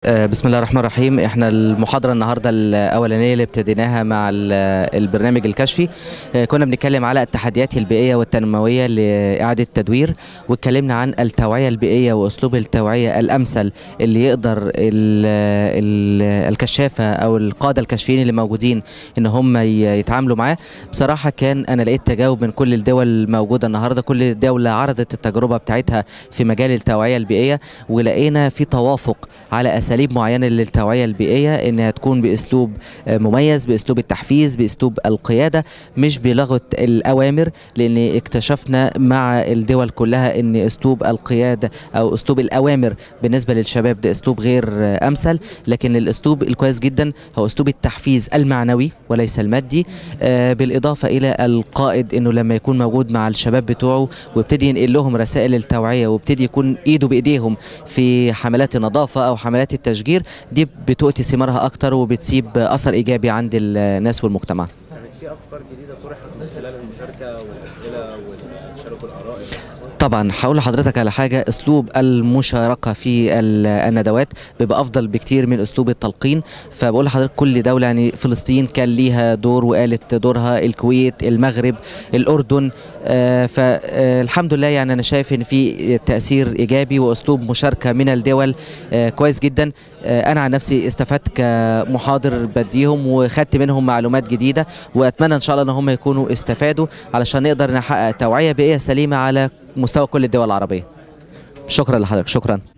آه، بسم الله الرحمن الرحيم احنا المحاضره النهارده الاولانيه اللي ابتديناها مع ال- البرنامج الكشفي آه، كنا بنتكلم على التحديات البيئيه والتنمويه لاعاده التدوير واتكلمنا عن التوعيه البيئيه واسلوب التوعيه الامثل اللي يقدر ال ال الكشافه او القاده الكشفيين اللي موجودين ان هم ي- يتعاملوا معاه بصراحه كان انا لقيت تجاوب من كل الدول الموجوده النهارده كل دوله عرضت التجربه بتاعتها في مجال التوعيه البيئيه ولقينا في توافق على اساليب معينه للتوعيه البيئيه انها تكون باسلوب آه، مميز باسلوب التحفيز باسلوب القياده مش بلغه الاوامر لان اكتشفنا مع الدول كلها ان اسلوب القياده او اسلوب الاوامر بالنسبه للشباب ده اسلوب غير آه، امثل لكن الاسلوب الكويس جدا هو اسلوب التحفيز المعنوي وليس المادي آه، بالاضافه الى القائد انه لما يكون موجود مع الشباب بتوعه ويبتدي ينقل لهم رسائل التوعيه ويبتدي يكون ايده بايديهم في حملات النظافه او حملات التشجير دي بتؤتي ثمارها اكتر وبتسيب اثر ايجابي عند الناس والمجتمع كانت في افكار جديده طرحت من خلال المشاركه والاسئله والتشارك الاراء طبعا هقول لحضرتك على حاجه اسلوب المشاركه في ال- الندوات بيبقى افضل بكتير من اسلوب التلقين فبقول لحضرتك كل دوله يعني فلسطين كان ليها دور وقالت دورها الكويت المغرب الاردن فالحمد لله يعني انا شايف ان في تاثير ايجابي واسلوب مشاركه من الدول آه، كويس جدا آه، انا عن نفسي استفدت كمحاضر بديهم وخدت منهم معلومات جديده واتمنى ان شاء الله ان هم يكونوا استفادوا علشان نقدر نحقق توعيه بيئيه سليمه على مستوى كل الدول العربيه شكرا لحضرتك شكرا